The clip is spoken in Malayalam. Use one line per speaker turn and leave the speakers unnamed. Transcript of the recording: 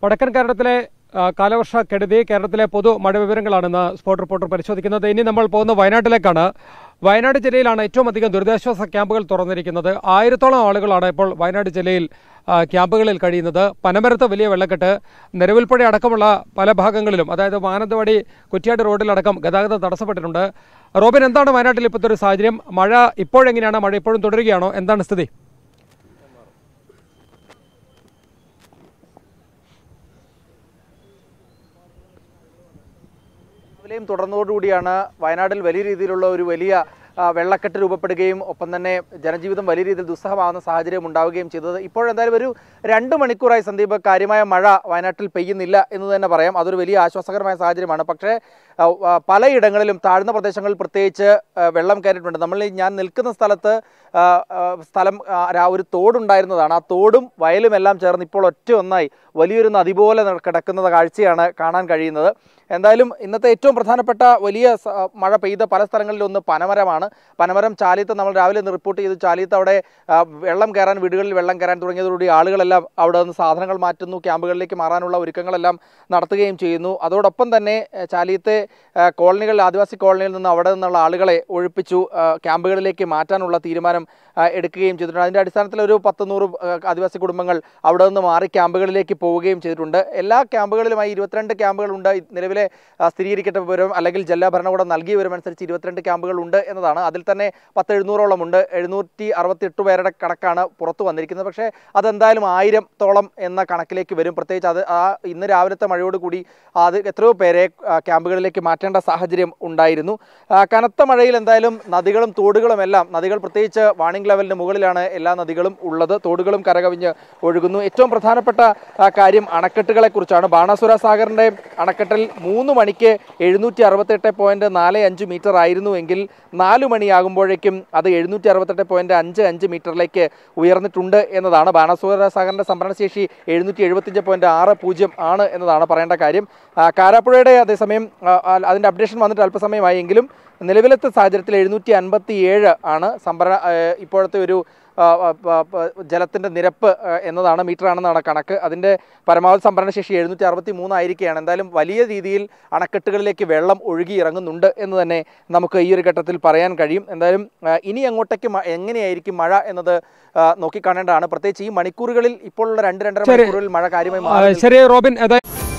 വടക്കൻ കേരളത്തിലെ ആ, കാലവർഷ കെടുതി കേരളത്തിലെ പൊതു മഴ വിവരങ്ങളാണ് ഇന്ന് സ്പോട്ട് റിപ്പോർട്ടർ പരിശോധിക്കുന്നത് ഇനി നമ്മൾ പോകുന്ന വയനാട്ടിലേക്കാണ് വയനാട് ജില്ലയിലാണ് ഏറ്റവും അധികം ദുരിതാശ്വാസ ക്യാമ്പുകൾ തുറന്നിരിക്കുന്നത് ആയിരത്തോളം ആളുകളാണ് ഇപ്പോൾ വയനാട് ജില്ലയിൽ ആ, ക്യാമ്പുകളിൽ കഴിയുന്നത് പനമരത്ത് വലിയ വെള്ളക്കെട്ട് നിലവിൽപ്പുഴ അടക്കമുള്ള പല ഭാഗങ്ങളിലും അതായത് മാനന്തവാടി കുറ്റ്യാടി റോഡിലടക്കം ഗതാഗതം തടസ്സപ്പെട്ടിട്ടുണ്ട് റോബിൻ എന്താണ് വയനാട്ടിൽ ഇപ്പോഴത്തെ ഒരു സാഹചര്യം മഴ ഇപ്പോഴെങ്ങനെയാണ് മഴ ഇപ്പോഴും തുടരുകയാണോ എന്താണ് സ്ഥിതി
രാവിലെയും തുടർന്നതോടുകൂടിയാണ് വയനാട്ടിൽ വലിയ രീതിയിലുള്ള ഒരു വലിയ ആ, വെള്ളക്കെട്ട് രൂപപ്പെടുകയും ഒപ്പം തന്നെ ജനജീവിതം വലിയ രീതിയിൽ ദുസ്സഹമാകുന്ന സാഹചര്യം ഉണ്ടാവുകയും ചെയ്തത് ഇപ്പോഴെന്തായാലും ഒരു രണ്ട് മണിക്കൂറായി സന്ദീപ് കാര്യമായ മഴ വയനാട്ടിൽ പെയ്യുന്നില്ല എന്ന് തന്നെ പറയാം അതൊരു വലിയ ആശ്വാസകരമായ സാഹചര്യമാണ് പക്ഷേ ആ, ആ, പലയിടങ്ങളിലും താഴ്ന്ന പ്രദേശങ്ങളിൽ പ്രത്യേകിച്ച് ആ, വെള്ളം കയറിയിട്ടുണ്ട് നമ്മൾ ഈ ഞാൻ നിൽക്കുന്ന സ്ഥലത്ത് ആ, ആ, സ്ഥലം ആ, രാ- ഒരു തോടുണ്ടായിരുന്നതാണ് ആ തോടും വയലും എല്ലാം ചേർന്ന് ഇപ്പോൾ ഒറ്റ ഒന്നായി വലിയൊരു നദി പോലെ നട- കിടക്കുന്ന കാഴ്ചയാണ് കാണാൻ കഴിയുന്നത് എന്തായാലും ഇന്നത്തെ ഏറ്റവും പ്രധാനപ്പെട്ട വലിയ സ- മഴ പെയ്ത പല സ്ഥലങ്ങളിലും ഒന്ന് പനമരമാണ് പനമരം ചാലിയത്ത് നമ്മൾ രാവിലെ ഒന്ന് റിപ്പോർട്ട് ചെയ്തു ചാലിയത്ത് അവിടെ ആ, വെള്ളം കയറാൻ വീടുകളിൽ വെള്ളം കയറാൻ തുടങ്ങിയതോടുകൂടി ആളുകളെല്ലാം അവിടെ നിന്ന് സാധനങ്ങൾ മാറ്റുന്നു ക്യാമ്പുകളിലേക്ക് മാറാനുള്ള ഒരുക്കങ്ങളെല്ലാം നടത്തുകയും ചെയ്യുന്നു അതോടൊപ്പം തന്നെ ഏ, ചാലിയത്തെ ആ, കോളനികളിൽ ആദിവാസി കോളനിയിൽ നിന്ന് അവിടെ നിന്നുള്ള ആളുകളെ ഒഴിപ്പിച്ചു ആ, ക്യാമ്പുകളിലേക്ക് മാറ്റാനുള്ള തീരുമാനം ആ, എടുക്കുകയും ചെയ്തിട്ടുണ്ട് അതിൻ്റെ അടിസ്ഥാനത്തിൽ ഒരു പത്ത് നൂറ് ആ, ആദിവാസി കുടുംബങ്ങൾ അവിടെ നിന്ന് മാറി ക്യാമ്പുകളിലേക്ക് പോവുകയും ചെയ്തിട്ടുണ്ട് എല്ലാ ക്യാമ്പുകളിലുമായി ഇരുപത്തിരണ്ട് ക്യാമ്പുകളുണ്ട് നിലവിലെ ആ, സ്ഥിരീകരിക്കപ്പെട്ട വിവരം അല്ലെങ്കിൽ ജില്ലാ ഭരണകൂടം നൽകിയ വിവരം അനുസരിച്ച് ഇരുപത്തിരണ്ട് ക്യാമ്പുകൾ ഉണ്ട് എന്നതാണ് അതിൽ തന്നെ പത്ത് എഴുന്നൂറോളം ഉണ്ട് എഴുന്നൂറ്റി അറുപത്തി എട്ട് പേരുടെ കണക്കാണ് പുറത്തു വന്നിരിക്കുന്നത് പക്ഷേ അതെന്തായാലും ആയിരത്തോളം എന്ന കണക്കിലേക്ക് വരും പ്രത്യേകിച്ച് അത് ആ ഇന്ന് രാവിലത്തെ മഴയോടുകൂടി അത് എത്രയോ പേരെ ആ, ക്യാമ്പുകളിലേക്ക് മാറ്റേണ്ട സാഹചര്യം ഉണ്ടായിരുന്നു ആ, കനത്ത മഴയിൽ എന്തായാലും നദികളും തോടുകളും എല്ലാം നദികൾ പ്രത്യേകിച്ച് വാണിംഗ് ലെവലിന് മുകളിലാണ് എല്ലാ നദികളും ഉള്ളത് തോടുകളും കരകവിഞ്ഞ് ഒഴുകുന്നു ഏറ്റവും പ്രധാനപ്പെട്ട ആ, കാര്യം അണക്കെട്ടുകളെ കുറിച്ചാണ് ബാണാസുര സാഗറിന്റെ അണക്കെട്ടിൽ മൂന്ന് മണിക്ക് എഴുന്നൂറ്റി അറുപത്തെട്ട് പോയിന്റ് നാല് അഞ്ച് മീറ്റർ ആയിരുന്നുവെങ്കിൽ നാല് മണിയാകുമ്പോഴേക്കും അത് എഴുന്നൂറ്റി അറുപത്തെട്ട് പോയിന്റ് അഞ്ച് അഞ്ച് മീറ്ററിലേക്ക് ഉയർന്നിട്ടുണ്ട് എന്നതാണ് ബാണാസുര സാഗറിന്റെ സംഭരണശേഷി എഴുന്നൂറ്റി എഴുപത്തിയഞ്ച് പോയിന്റ് ആറ് പൂജ്യം ആണ് എന്നതാണ് പറയേണ്ട കാര്യം ആ, കാരാപ്പുഴയുടെ അതേസമയം ആ, ആ, അതിന്റെ അപ്ഡേഷൻ വന്നിട്ട് അല്പസമയമായി എങ്കിലും നിലവിലത്തെ സാഹചര്യത്തിൽ എഴുന്നൂറ്റി അൻപത്തി ഏഴ് ആണ് സംഭരണ ആ, ഇപ്പോഴത്തെ ഒരു ആ, ആ, ആ, ആ, ജലത്തിന്റെ നിരപ്പ് ആ, എന്നതാണ് മീറ്റർ ആണെന്നാണ് കണക്ക് അതിന്റെ പരമാവധി സംഭരണശേഷി എഴുന്നൂറ്റി അറുപത്തി മൂന്നായിരിക്കുകയാണ് എന്തായാലും വലിയ രീതിയിൽ അണക്കെട്ടുകളിലേക്ക് വെള്ളം ഒഴുകി ഇറങ്ങുന്നുണ്ട് എന്ന് തന്നെ നമുക്ക് ഈ ഒരു ഘട്ടത്തിൽ പറയാൻ കഴിയും എന്തായാലും ആ, ഇനി അങ്ങോട്ടേക്ക് മ- എങ്ങനെയായിരിക്കും മഴ എന്നത് ആ, നോക്കിക്കാണേണ്ടതാണ് പ്രത്യേകിച്ച് ഈ മണിക്കൂറുകളിൽ ഇപ്പോൾ ഉള്ള രണ്ട് രണ്ടര
ശരി.
മണിക്കൂറുകളിൽ മഴ കാര്യമായി
ആ,
മാറി
ശരി റോബിൻ അതായത്